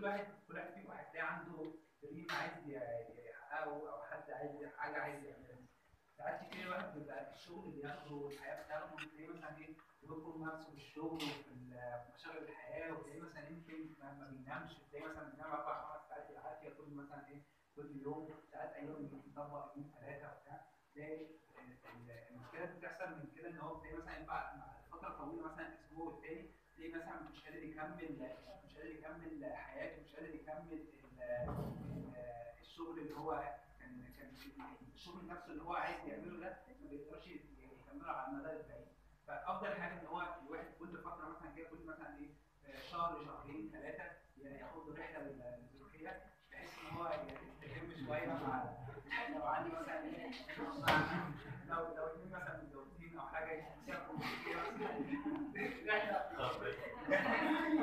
كل واحد كل واحد فيكم هتلاقي عنده دريم عايز ي- يحققه او حد عايز حاجه عايز يعملها ساعات كتير الواحد بيبقى الشغل اللي بياخده والحياه بتاخده بتلاقيه مثلا ايه بيذكر نفسه في الشغل وفي ال- في مشاغل الحياه وتلاقيه مثلا يمكن ما ما بينامش تلاقيه مثلا بينام اربع خمس ساعات بالعافيه كل مثلا ايه كل يوم ساعات ايام بيطبق يومين ثلاثه وبتاع تلاقي ال- ال- المشكله اللي بتحصل من كده ان هو تلاقي مثلا بعد مع فتره طويله مثلا اسبوع والتاني تلاقيه مثلا مش قادر يكمل مش قادر يكمل حياته مش قادر يكمل ال- ال- الشغل اللي هو كان كان الشغل نفسه اللي هو عايز يعمله ده ما بيقدرش يكمله على المدى البعيد فافضل حاجه ان هو الواحد كل فتره مثلا كده كل مثلا ايه آه، شهر شهرين ثلاثه ياخد له رحله للتركيه بحيث ان هو يستجم شويه مع لو عندي مثلا ايه مع- لو لو اتنين مثلا متجوزين او حاجه يسافروا تركيا مثلا رحله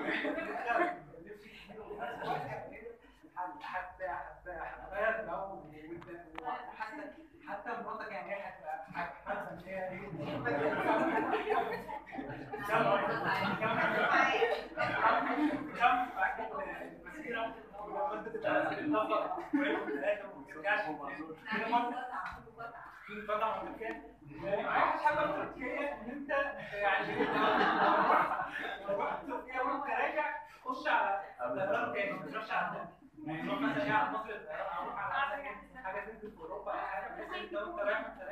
حتى حتى حتى لو حتى حتى مراتك يعني هي هتبقى حاسه ان هي ايه المسيره ولما انت تبقى في النفق ويوم ثلاثه وما ترجعش كده مرة في فتره مكان عايز حاجه تركيه ان انت يعني لو رحت تركيا وانت راجع خش على طيران تاني ما تروحش على النت. يعني تروح مثلا ايه على مصر الطيران او روح على مثلا إيه حاجه تنزل في اوروبا او حاجه بحيث انت وانت رايح انت